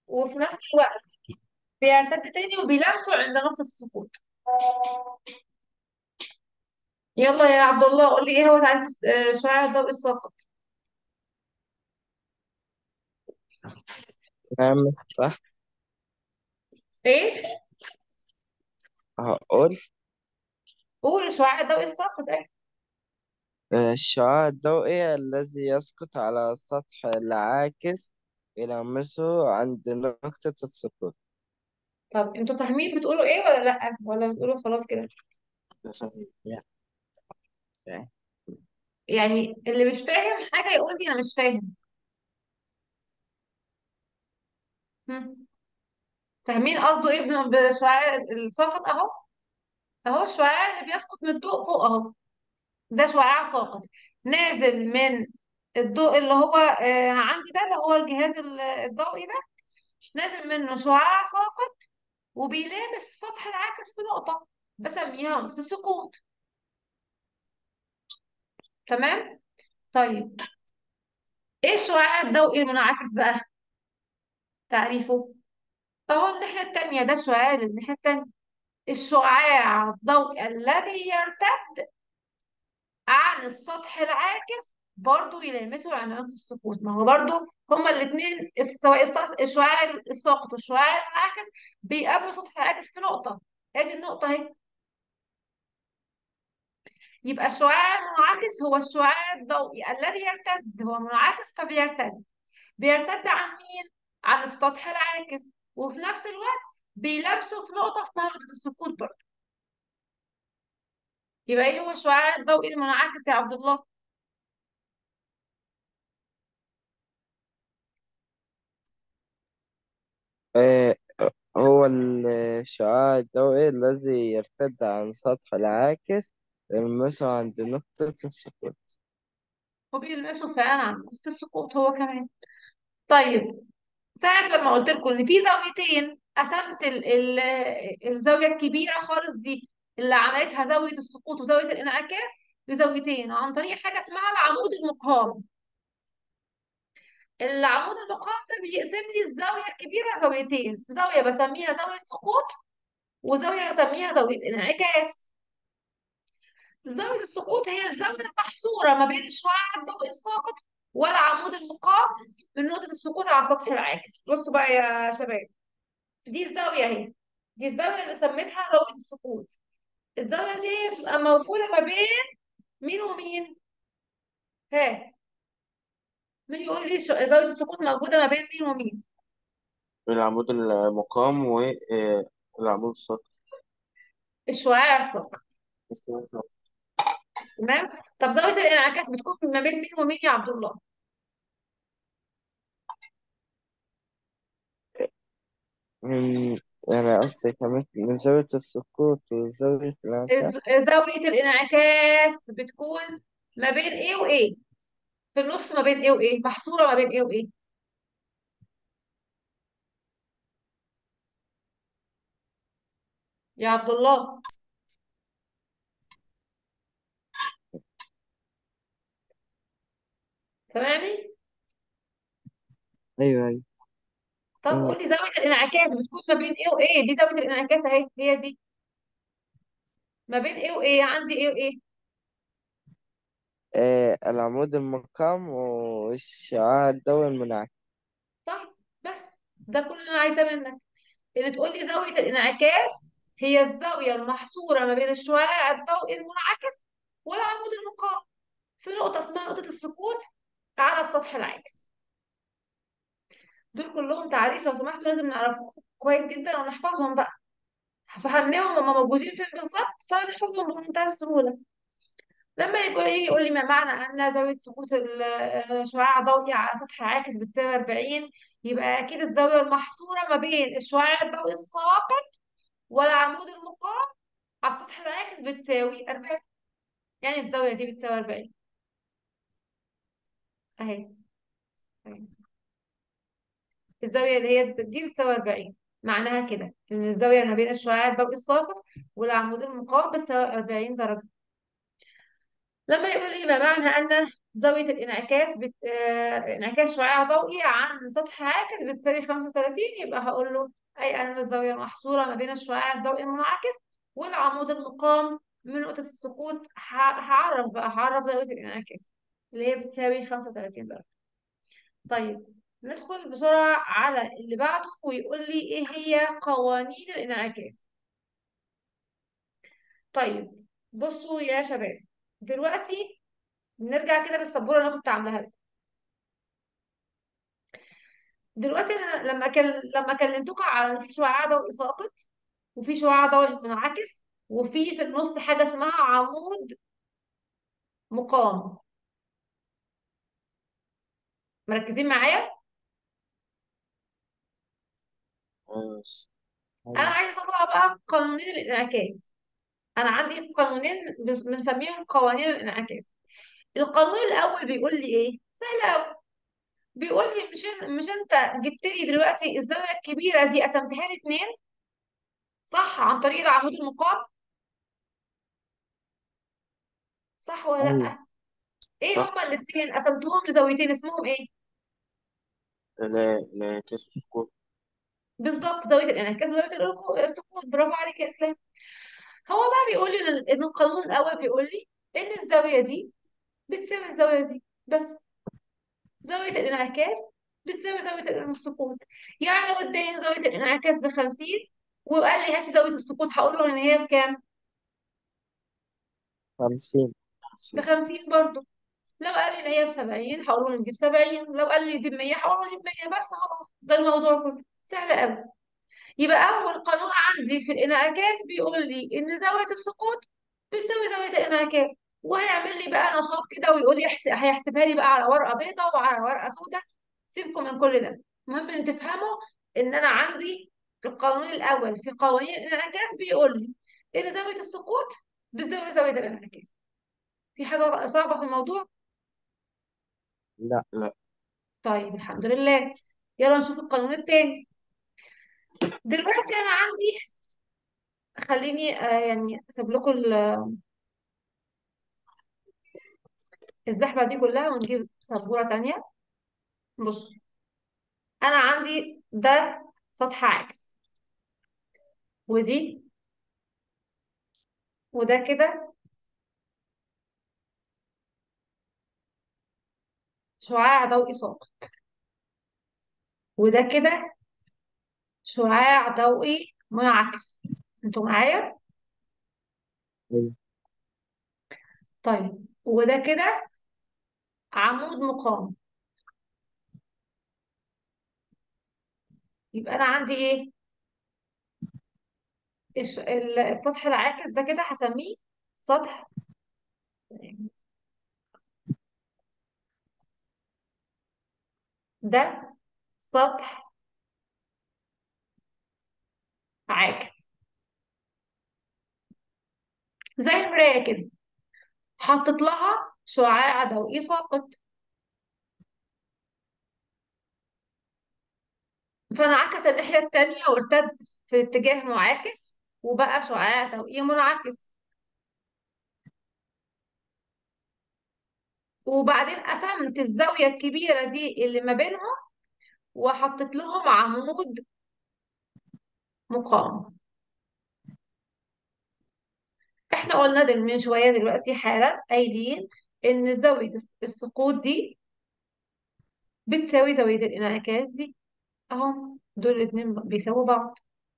وفي نفس الوقت بيرتد تاني وبيلمسه عند نقطة السقوط يلا يا عبد الله قول لي ايه هو تعريف آه، شعاع الضوء الساقط نعم صح ايه هقول قول شعاع الضوء الساقط ايه آه، الشعاع الضوئي الذي يسقط على السطح العاكس يلمسه عند نقطة السقوط طب انتوا فاهمين بتقولوا ايه ولا لا ولا بتقولوا خلاص كده يعني اللي مش فاهم حاجة يقول لي انا مش فاهم هم. فاهمين قصده ايه بن- بشعاع الساقط اهو اهو الشعاع اللي بيسقط من الضوء فوق اهو ده شعاع ساقط نازل من الضوء اللي هو آه عندي ده اللي هو الجهاز ال- الضوئي ده نازل منه شعاع ساقط وبيلامس السطح العاكس في نقطة بسميها نقطة السقوط تمام طيب ايه الشعاع الضوئي المنعكس بقى تعريفه اهو الناحية التانية ده الشعاع اللي الناحية التانية الشعاع الضوئي الذي يرتد عن السطح العاكس برضو يلامسه علامات السقوط ما هو برضو هما الاثنين سواء السط- الشعاع الساقط والشعاع المنعكس بيقابلوا السطح العاكس في نقطة ادي النقطة اهي يبقى الشعاع المنعكس هو الشعاع الضوئي الذي يرتد هو منعكس فبيرتد بيرتد عن مين؟ عن السطح العاكس وفي نفس الوقت بيلمسه في نقطة اسمها نقطة السقوط برضه يبقى ايه هو الشعاع الضوئي المنعكس يا عبد الله؟ آه، هو الشعاع الضوئي الذي يرتد عن سطح العاكس يلمسه عند نقطة السقوط وبيلمسه فعلا عن نقطة السقوط هو كمان طيب ساعة لما قلت لكم ان في زاويتين قسمت ال ال الزاوية الكبيرة خالص دي اللي عملتها زاوية السقوط وزاوية الانعكاس بزاويتين عن طريق حاجة اسمها العمود المقام العمود المقام ده بيقسم لي الزاوية الكبيرة زاويتين زاوية بسميها زاوية سقوط وزاوية بسميها زاوية انعكاس زاوية السقوط هي الزاوية المحصورة ما بين الشعاع الضوئي الساقط والعمود المقام من نقطة السقوط على السطح العاكس بصوا بقى يا شباب دي الزاوية اهي دي الزاوية اللي سميتها زاوية السقوط الزاوية دي هي بتبقى موجودة ما بين مين ومين؟ ها مين يقول لي شو- زاوية السقوط موجودة ما بين مين ومين؟ العمود المقام والعمود السطحي الشعاع الساقط تمام؟ طب زاوية الانعكاس بتكون ما بين مين ومين يا عبد الله؟ من يعني قصدي كمان من زاوية السقوط وزاوية الانعكاس الز- زاوية الانعكاس بتكون ما بين ايه وايه؟ في النص ما بين ايه وايه؟ محصورة ما بين ايه وايه؟ يا عبد الله سامعني؟ أيوه أيوه طب آه، قول لي زاوية الانعكاس بتكون ما بين ايه وايه؟ دي زاوية الانعكاس اهي هي دي ما بين ايه وايه؟ عندي ايه وايه؟ آه، العمود المقام والشعاع الضوئي المنعكس طيب بس ده كل اللي انا عايزاه منك اللي تقول لي زاوية الانعكاس هي الزاوية المحصورة ما بين الشعاع الضوئي المنعكس والعمود المقام في نقطة اسمها نقطة السقوط على السطح العاكس دول كلهم تعريف لو سمحتوا لازم نعرفهم كويس جدا ونحفظهم بقى فهمناهم هما موجودين فين بالظبط فنحفظهم بمنتهى السهولة لما يجي يجي يقول لي ما معنى أن زاوية سقوط ال- الشعاع الضوئي على سطح عاكس بتساوي 40 يبقى أكيد الزاوية المحصورة ما بين الشعاع الضوئي الساقط والعمود المقام على السطح العاكس بتساوي 40 يعني الزاوية دي بتساوي 40 أهي أهي. الزاوية اللي هي دي بتساوي 40 معناها كده إن الزاوية ما بين الشعاع الضوئي الساقط والعمود المقام بتساوي 40 درجة لما يقول لي ما معنى أن زاوية الانعكاس بت... آه، انعكاس شعاع ضوئي عن سطح عاكس بتساوي 35 يبقى هقول له أي أن الزاوية محصورة ما بين الشعاع الضوئي المنعكس والعمود المقام من نقطة السقوط ه- هعرف بقى هعرف زاوية الانعكاس اللي هي بتساوي 35 درجة طيب ندخل بسرعة على اللي بعده ويقول لي إيه هي قوانين الانعكاس طيب بصوا يا شباب دلوقتي نرجع كده للسبورة اللي أنا كنت عاملاها لكم. دلوقتي أنا لما كل... لما كلمتكم على إن في شعاع ضوئي ساقط وفي شعاع ضوئي منعكس وفي في النص حاجة اسمها عمود مقام مركزين معايا بس أنا عايزة أطلع بقى قانونين الانعكاس أنا عندي قانونين بس- بنسميهم قوانين الانعكاس القانون الأول بيقول لي إيه؟ سهل أوي بيقول لي مش مش أنت جبت لي دلوقتي الزاوية الكبيرة دي قسمتها لي اتنين صح عن طريق العمود المقام صح ولا أيوة لأ؟ إيه صح هما الاتنين قسمتهم لزاويتين اسمهم إيه؟ لا لا كاس السكوت بالظبط زاوية الانعكاس وزاوية الركو- السقوط برافو عليك يا إسلام هو بقى بيقول لي إن إن القانون الأول بيقول لي إن الزاوية دي بتساوي الزاوية دي بس زاوية الانعكاس بتساوي زاوية السقوط يعني لو اداني زاوية الانعكاس بخمسين وقال لي هاتي زاوية السقوط هقول له إن هي بكام؟ خمسين خمسين بخمسين برضه لو قال لي إن هي بسبعين هقول له إن دي بسبعين لو قال لي دي بمية هقول له دي بمية بس خلاص ده الموضوع كله سهل أوي يبقى أول قانون عندي في الانعكاس بيقول لي إن زاوية السقوط بتساوي زاوية الانعكاس وهيعمل لي بقى نشاط كده ويقول لي يحسب هيحسبها لي بقى على ورقة بيضاء وعلى ورقة سوداء سيبكم من كل ده المهم إن تفهموا إن أنا عندي القانون الأول في قوانين الانعكاس بيقول لي إن زاوية السقوط بتساوي زاوية الانعكاس في حاجة صعبة في الموضوع؟ لا لا طيب الحمد لله يلا نشوف القانون التاني دلوقتي أنا عندي خليني آه، يعني أسيب لكم ال- الزحمة دي كلها ونجيب سبورة تانية بص انا عندي ده سطح عاكس ودي وده كده شعاع ضوئي ساقط وده كده شعاع ضوئي منعكس انتوا معايا أيوة طيب وده كده عمود مقام يبقى انا عندي ايه الش- ال- السطح العاكس ده كده هسميه سطح ده سطح عاكس زي المراية كده حطيت لها شعاع ضوئي ساقط فانعكس الناحية التانية وارتد في اتجاه معاكس وبقى شعاع ضوئي منعكس وبعدين قسمت الزاوية الكبيرة دي اللي ما بينهم وحطيت لهم عمود مقام احنا قلنا دل من شوية دلوقتي حالا قايلين ان زاوية الس- السقوط دي بتساوي زاوية الانعكاس دي اهو دول الاتنين بيساووا بعض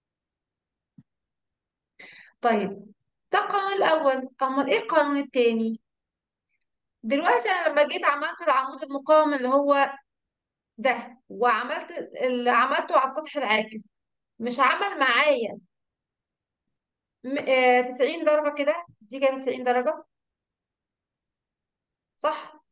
طيب ده القانون الأول أمال إيه القانون التاني؟ دلوقتي أنا لما جيت عملت العمود المقاوم اللي هو ده وعملت اللي عملته على السطح العاكس مش عمل معايا م- آه، 90 درجة كده دي كده 90 درجة صح؟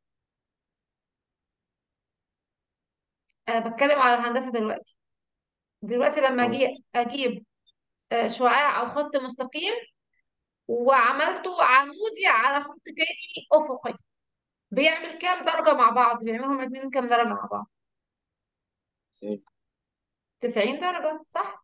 أنا بتكلم على الهندسة دلوقتي دلوقتي لما أه أجي أجيب آه، شعاع أو خط مستقيم وعملته عمودي على خط تاني أفقي بيعمل كام درجة مع بعض؟ بيعملوا هما الاتنين كام درجة مع بعض؟ زين 90 درجة صح؟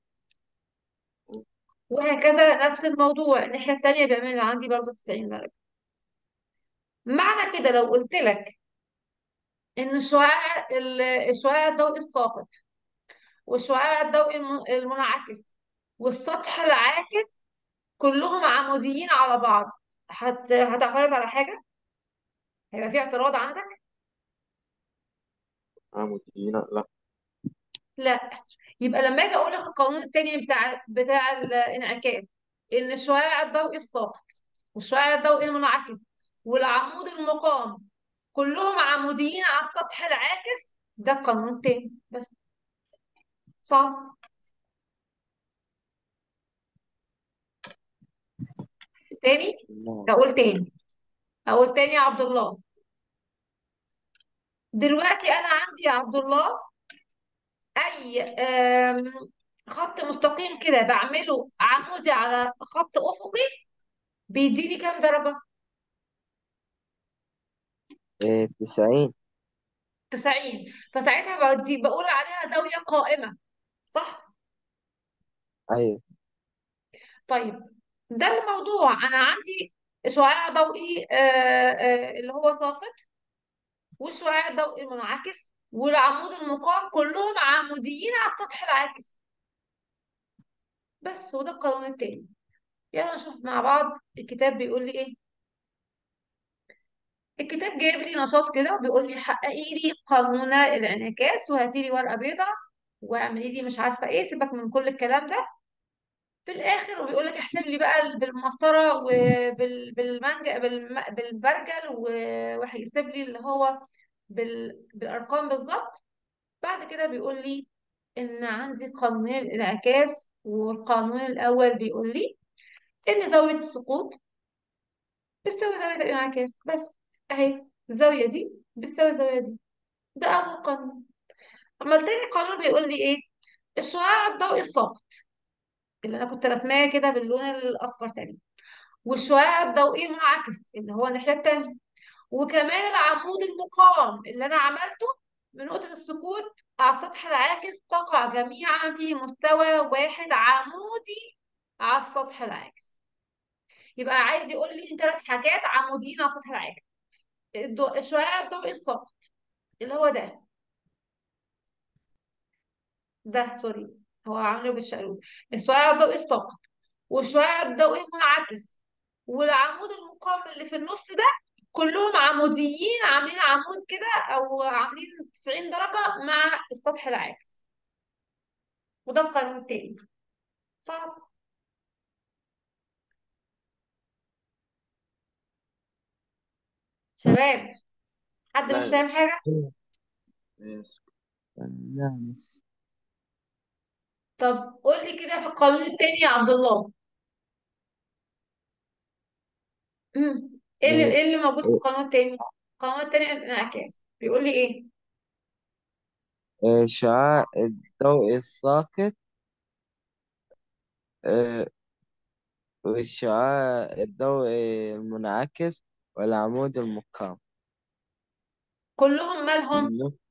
وهكذا نفس الموضوع الناحية التانية بيعمل عندي برضه 90 درجة معنى كده لو قلت لك ان الشعاع ال- الشعاع الضوئي الساقط والشعاع الضوئي الم- المنعكس والسطح العاكس كلهم عموديين على بعض هت... هتعترض على حاجة هيبقى في اعتراض عندك عموديين لا لا يبقى لما اجي اقول لك القانون التاني بتاع بتاع الانعكاس ان الشعاع الضوئي الساقط والشعاع الضوئي المنعكس والعمود المقام كلهم عموديين على السطح العاكس ده قانون تاني بس صح تاني لا اقول تاني اقول تاني يا عبد الله دلوقتي انا عندي يا عبد الله اي آم، خط مستقيم كده بعمله عمودي على خط افقي بيديني كام درجة إيه تسعين 90 فساعتها بدي بقول عليها زاوية قائمة صح أيوة طيب ده الموضوع انا عندي شعاع ضوئي آه، آه، اللي هو ساقط والشعاع الضوئي المنعكس والعمود المقام كلهم عموديين على السطح العاكس بس وده القانون التاني يلا نشوف مع بعض الكتاب بيقول لي ايه الكتاب جايب لي نشاط كده بيقول لي حققي لي قانون الانعكاس وهاتي لي ورقه بيضاء واعملي لي مش عارفه ايه سيبك من كل الكلام ده في الاخر وبيقول لك احسب لي بقى بالمسطره وبالمنجا بالبرجل و- وهيحسب لي اللي هو بال... بالارقام بالظبط بعد كده بيقول لي ان عندي قانونين الانعكاس والقانون الاول بيقول لي ان زاويه السقوط بتساوي زاويه الانعكاس بس اهي الزاويه دي بتساوي الزاويه دي ده اول قانون اما التاني قانون بيقول لي ايه الشعاع الضوئي الساقط اللي انا كنت رسماه كده باللون الاصفر تاني والشعاع الضوئي المنعكس اللي هو الناحيه التانيه وكمان العمود المقاوم اللي انا عملته من نقطه السقوط على السطح العاكس تقع جميعا في مستوى واحد عمودي على السطح العاكس يبقى عايز يقول لي ثلاث حاجات عموديين على السطح العاكس الضوء الشعاع الضوئي الساقط اللي هو ده ده سوري هو عامله بالشقلوب الشعاع الضوئي الساقط والشعاع الضوئي المنعكس والعمود المقام اللي في النص ده كلهم عموديين عاملين عمود كده او عاملين 90 درجة مع السطح العاكس وده القانون التاني صعب شباب حد مش لا فاهم حاجة ماشي لا بس طب قول لي كده في القانون التاني يا عبد الله مم. ايه اللي إيه ايه اللي موجود في إيه القانون التاني القانون التاني انعكاس بيقول لي ايه إيه شعاع الضوء الساقط إيه والشعاع الضوئي المنعكس والعمود المقام كلهم مالهم من نق-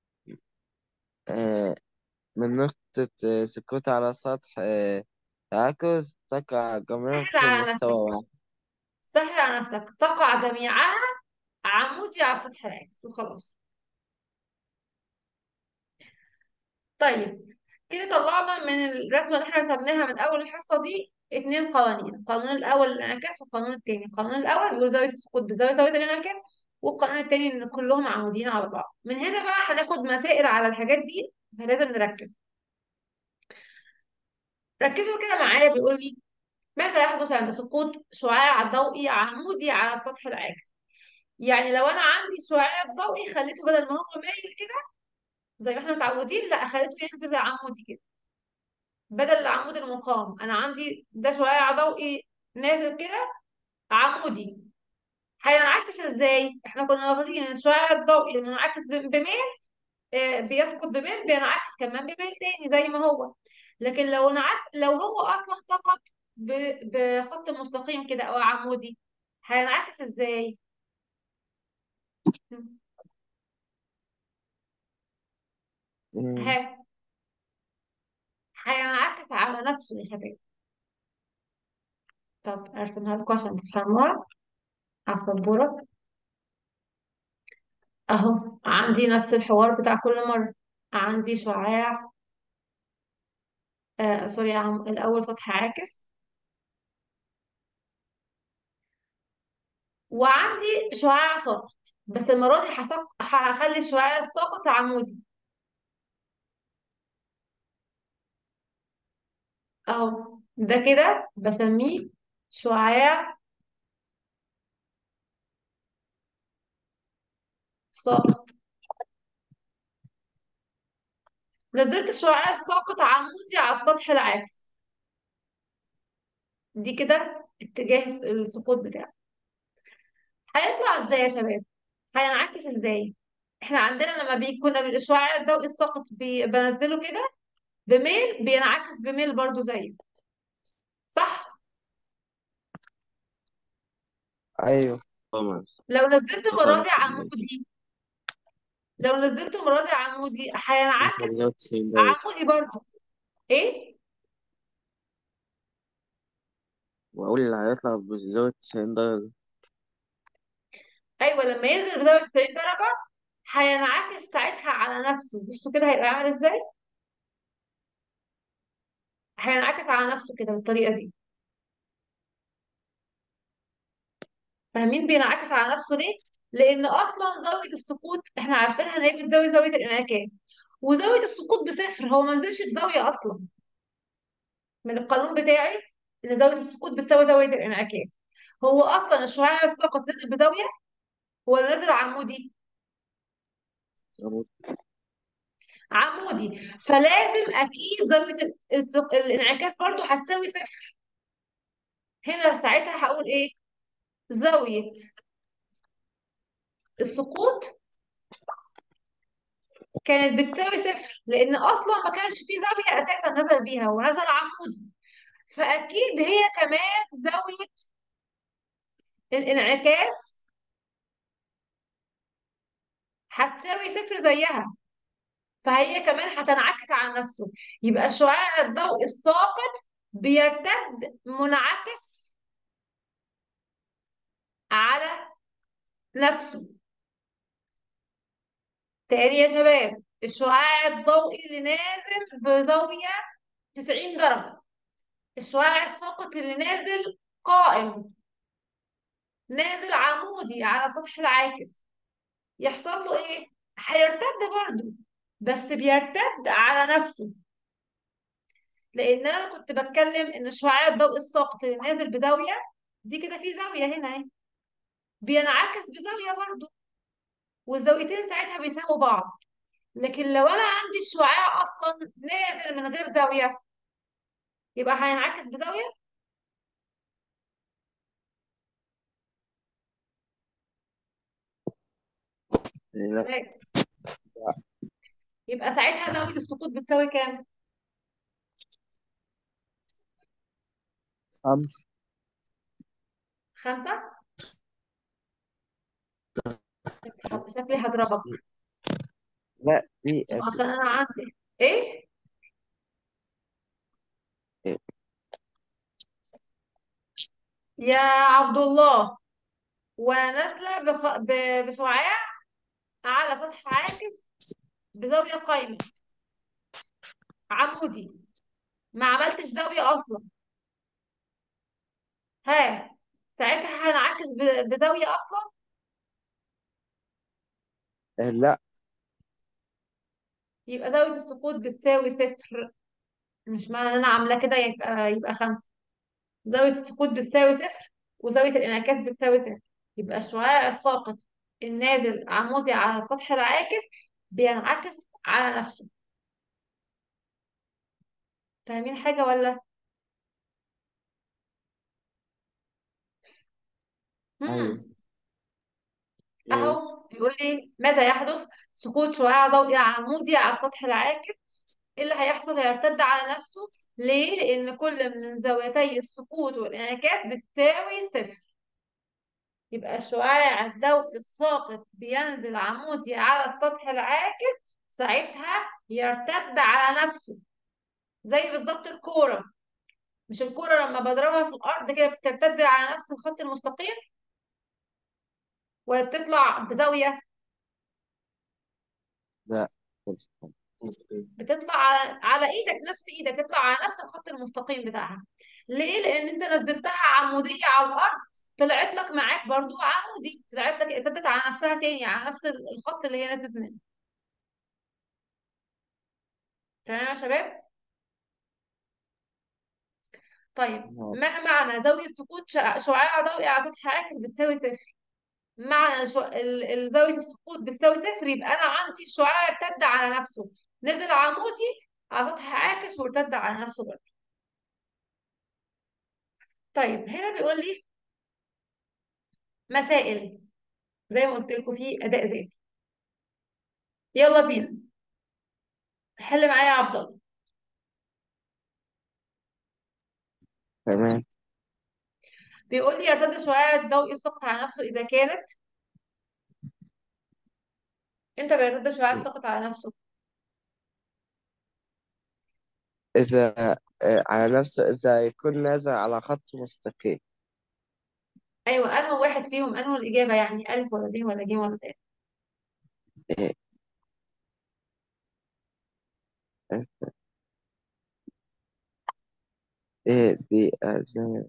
إيه من نقطة آه، سقوط على سطح آه، تعاكس تقع جميعا سهل في على مستوى نفسك واحد سهل على نفسك تقع جميعها عمودي على السطح العكس وخلاص طيب كده طلعنا من الرسمة اللي احنا رسمناها من أول الحصة دي اتنين قوانين القانون الأول الانعكاس والقانون التاني القانون الأول بيقول زاوية السقوط بزاوية زاوية الانعكاس والقانون التاني إن كلهم عموديين على بعض من هنا بقى هناخد مسائل على الحاجات دي فلازم نركز ركزوا كده معايا بيقول لي ماذا يحدث عند سقوط شعاع ضوئي عمودي على السطح العاكس يعني لو أنا عندي الشعاع الضوئي خليته بدل ما هو مايل كده زي ما احنا متعودين لا خليته ينزل عمودي كده بدل العمود المقام انا عندي ده شعاع ضوئي نازل كده عمودي هينعكس ازاي احنا كنا واخدين ان الشعاع الضوئي المنعكس ب- بميل آه، بيسقط بميل بينعكس كمان بميل تاني زي ما هو لكن لو انعكس لو هو اصلا سقط ب- بخط مستقيم كده او عمودي هينعكس ازاي إيه ها هينعكس على نفسه يا شباب طب ارسمها لكم عشان تفهموها على السبوره اهو عندي نفس الحوار بتاع كل مرة عندي شعاع آه سوري عم... الأول سطح عاكس وعندي شعاع ساقط بس المرة دي هسق... هخلي الشعاع الساقط عمودي اهو ده كده بسميه شعاع ساقط نزلت الشعاع الساقط عمودي على السطح العاكس دي كده اتجاه السقوط بتاعه هيطلع ازاي يا شباب هينعكس ازاي احنا عندنا لما بيكون كنا الشعاع الضوئي الساقط بي... بنزله كده بميل بينعكس بميل برضو زيه صح أيوه طبعا لو نزلته طبعا مرازي عمودي لو نزلته مرازي عمودي هينعكس بزاوية 90 درجة عمودي برضو ايه وأقول اللي هيطلع بزاوية 90 درجة ايوه لما ينزل بزاويه 90 درجه هينعكس ساعتها على نفسه بصوا كده هيبقى عامل ازاي هينعكس على نفسه كده بالطريقه دي فاهمين بينعكس على نفسه ليه لان اصلا زاويه السقوط احنا عارفينها ان هي بتساوي زاويه الانعكاس وزاويه السقوط بصفر هو ما نزلش بزاويه اصلا من القانون بتاعي ان زاويه السقوط بتساوي زاويه الانعكاس هو اصلا الشعاع الساقط نزل بزاويه ولا نزل عمودي أهو. عمودي فلازم اكيد زاويه ال- السق- الانعكاس برضو هتساوي صفر هنا ساعتها هقول ايه زاويه السقوط كانت بتساوي صفر لان اصلا ما كانش في زاويه اساسا نزل بيها هو نزل عمودي فاكيد هي كمان زاويه الانعكاس هتساوي صفر زيها فهي كمان هتنعكس على نفسه يبقى الشعاع الضوئي الساقط بيرتد منعكس على نفسه تاني يا شباب الشعاع الضوئي اللي نازل بزاوية 90 درجة الشعاع الساقط اللي نازل قائم نازل عمودي على سطح العاكس يحصل له ايه؟ هيرتد برضه بس بيرتد على نفسه لان انا كنت بتكلم ان الشعاع الضوئي الساقط اللي نازل بزاوية دي كده في زاوية هنا اهي بينعكس بزاوية برضه والزاويتين ساعتها بيساووا بعض لكن لو انا عندي الشعاع اصلا نازل من غير زاوية يبقى هينعكس بزاوية لا لا. يبقى ساعتها زاوية السقوط بتساوي كام؟ خمسة خمسة؟ شكلي هضربك لا دي عشان انا عندي ايه؟ يا عبد الله ونازلة بخ... ب... بشعاع على سطح عاكس بزاوية قايمة عمودي ما عملتش زاوية اصلا ها ساعتها هنعكس ب... بزاوية اصلا لا يبقى زاوية السقوط بتساوي صفر مش معنى ان انا عاملة كده يبقى يبقى خمسة زاوية السقوط بتساوي صفر وزاوية الانعكاس بتساوي صفر يبقى الشعاع الساقط النازل عمودي على السطح العاكس بينعكس على نفسه فاهمين حاجة ولا؟ أيوه مم. إيه اهو بيقول لي ماذا يحدث سقوط شعاع ضوئي عمودي على السطح العاكس ايه اللي هيحصل هيرتد على نفسه ليه لان كل من زاويتي السقوط والانعكاس بتساوي صفر يبقى الشعاع الضوئي الساقط بينزل عمودي على السطح العاكس ساعتها يرتد على نفسه زي بالظبط الكورة مش الكورة لما بضربها في الأرض كده بترتد على نفس الخط المستقيم ولا بتطلع بزاوية لا بتطلع على على ايدك نفس ايدك تطلع على نفس الخط المستقيم بتاعها ليه لان انت نزلتها عموديه على الارض طلعت لك معاك برضو عمودي طلعت لك ارتدت على نفسها تاني على نفس الخط اللي هي نزلت منه تمام يا شباب طيب آه، ما معنى زاويه سقوط شع- شعاع ضوئي على سطح عاكس بتساوي صفر معنى شو... ال... ال- زاويه السقوط بتساوي صفر يبقى انا عندي الشعاع ارتد على نفسه نزل عمودي على سطح عاكس وارتد على نفسه برضه طيب هنا بيقول لي مسائل زي ما قلت لكم في اداء ذاتي يلا بينا حل معايا يا عبد الله تمام بيقول لي يرتد الشعاع الضوئي الساقط على نفسه اذا كانت امتى بيرتد الشعاع الساقط على نفسه إذا آه، على نفسه إذا يكون نازل على خط مستقيم ايوه انه واحد فيهم انه الاجابه يعني الف ولا ب ولا ج ولا د إيه إيه دي أذان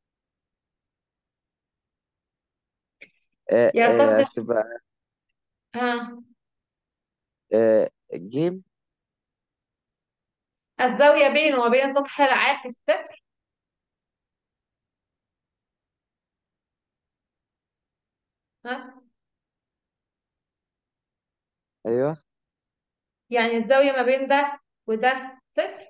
آه، يرتد آه، تبقى ها آه، جيم الزاويه بينه وبين سطح العاكس صفر ها أيوه يعني الزاويه ما بين ده وده صفر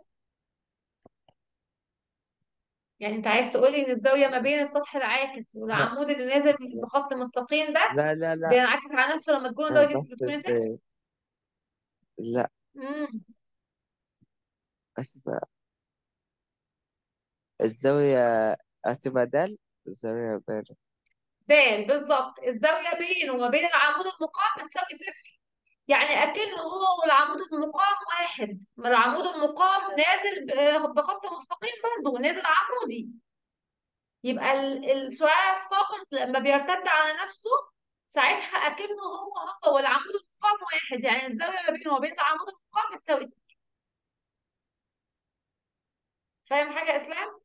يعني انت عايز تقولي ان الزاويه ما بين السطح العاكس لا والعمود اللي نازل بخط مستقيم ده لا لا لا بينعكس على نفسه لما تكون أنا الزاويه دي بحسب بتكون صفر آه، لا امم أسف الزاوية هتبقى دال الزاوية بين دال بالظبط الزاويه بينه وما بين العمود المقام بتساوي صفر يعني اكنه هو والعمود المقام واحد ما العمود المقام نازل ب- بخط مستقيم برضه نازل عمودي يبقى ال- الشعاع الساقط لما بيرتد على نفسه ساعتها اكنه هو هو والعمود المقام واحد يعني الزاويه ما بينه وبين العمود المقام بتساوي صفر فاهم حاجه يا اسلام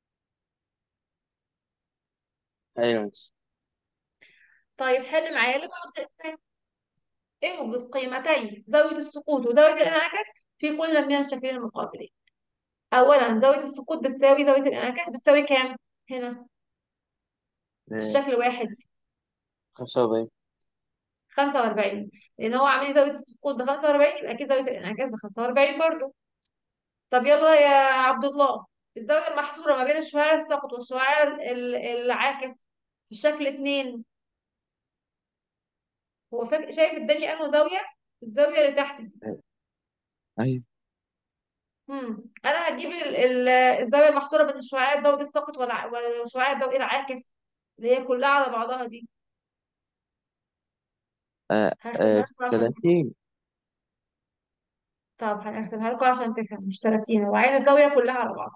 أيوه طيب حل معايا اللي بعد الاسلام اوجد قيمتي زاويه السقوط وزاويه الانعكاس في كل من الشكلين المقابلين اولا زاويه السقوط بتساوي زاويه الانعكاس بتساوي كام هنا في آه، الشكل واحد خمسة وأربعين 45 لان هو عامل زاويه السقوط ب 45 يبقى اكيد زاويه الانعكاس ب 45 برضو طب يلا يا عبد الله الزاويه المحصوره ما بين الشعاع الساقط والشعاع ال- ال- العاكس في الشكل اتنين هو فاك... شايف اداني انه زاويه الزاويه اللي تحت دي أيوه امم انا هجيب ال... ال... الزاويه المحصوره بين الشعاع الضوئي الساقط والع... والشعاع الضوئي العاكس اللي هي كلها على بعضها دي آه، هرسمها آه، لكم عشان تلاتين طب هنرسمها لكم عشان تفهم مش 30 هو عايز الزاويه كلها على بعض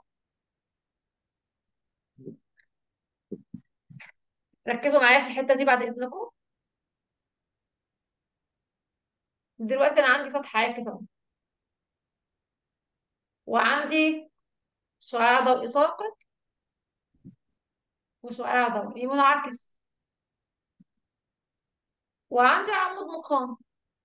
ركزوا معايا في الحته دي بعد اذنكم دلوقتي انا عندي سطح عاكس اهو وعندي شعاع ضوئي ساقط وشعاع ضوئي منعكس وعندي عمود مقام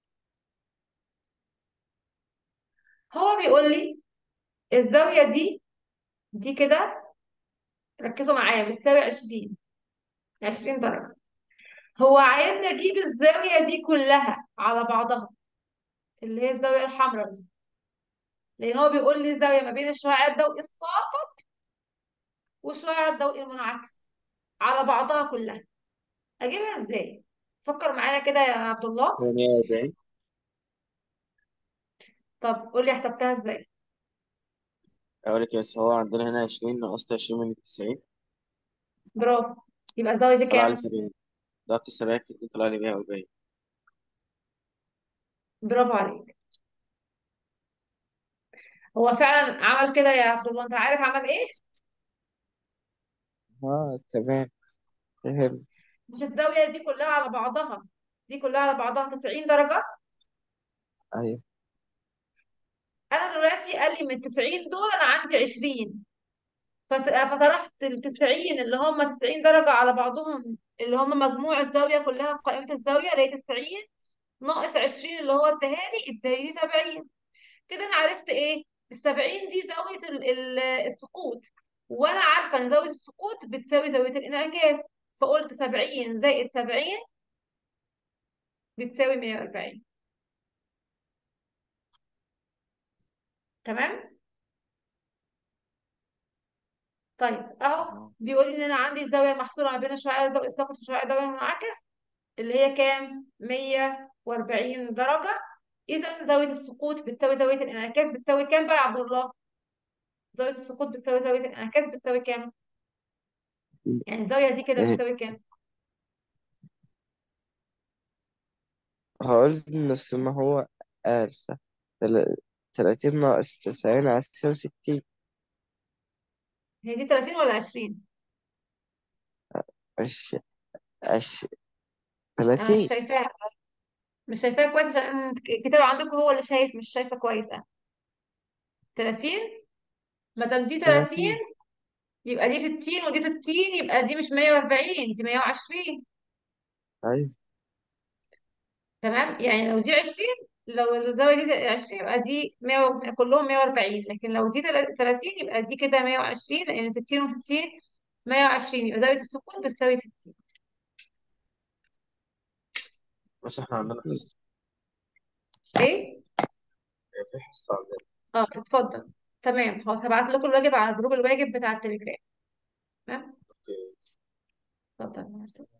هو بيقول لي الزاوية دي دي كده ركزوا معايا بتساوي 20 20 درجة هو عايزني اجيب الزاوية دي كلها على بعضها اللي هي الزاوية الحمراء دي لان هو بيقول لي الزاوية ما بين الشعاع الضوئي الساقط والشعاع الضوئي المنعكس على بعضها كلها اجيبها ازاي فكر معايا كده يا عبد الله ثمانية وأربعين طب قول لي حسبتها ازاي أقول لك بس هو عندنا هنا عشرين نقصت عشرين من التسعين برافو يبقى الزاوية دي طلع لي كام سبعين ضربت سبعين في اتنين طلع لي مية وأربعين برافو عليك هو فعلا عمل كده يا عبد الله انت عارف عمل ايه اه تمام فهم مش الزاويه دي كلها على بعضها دي كلها على بعضها 90 درجه أيوة انا دلوقتي قال لي من 90 دول انا عندي 20 فت- فطرحت ال 90 اللي هم 90 درجة على بعضهم اللي هم مجموع الزاوية كلها في قائمة الزاوية لقيت 90 ناقص 20 اللي هو اداها لي اداني 70 كده انا عرفت ايه ال 70 دي زاوية ال- ال- السقوط وانا عارفة ان زاوية السقوط بتساوي زاوية الانعكاس فقلت 70 زائد 70 بتساوي 140 تمام طيب اهو آه. بيقول لي ان انا عندي الزاوية المحصورة ما بين الشعاع الضوئي الساقط والشعاع الضوئي المنعكس اللي هي كام 140 درجة إذا زاوية السقوط بتساوي زاوية الانعكاس بتساوي كام بقى يا عبد الله؟ زاوية السقوط بتساوي زاوية الانعكاس بتساوي كام؟ يعني الزاوية دي كده إيه بتساوي كام؟ هقول نفس ما هو قال صح تل- تلاتين ناقص تسعين هتساوي ستين هي دي 30 ولا 20؟ عش عش أنا مش تلاتين شايفاها مش شايفاها كويس عشان الكتاب عندكم هو اللي شايف مش شايفة كويس أه 30 ما دام دي 30 تلاتين يبقى دي 60 ودي 60 يبقى دي مش 140 دي 120 أيوة تمام يعني لو دي 20 لو الزاوية دي 20 يبقى دي 100 و- كلهم 140 لكن لو دي 30 يبقى دي كده 120 لأن 60 و60 120 يبقى زاوية السكون بتساوي 60 بس احنا عندنا حصة ايه؟ في حصة عندنا اه اتفضل تمام خلاص هبعت لكم الواجب على جروب الواجب بتاع التليجرام تمام اوكي اتفضل مع السلامة.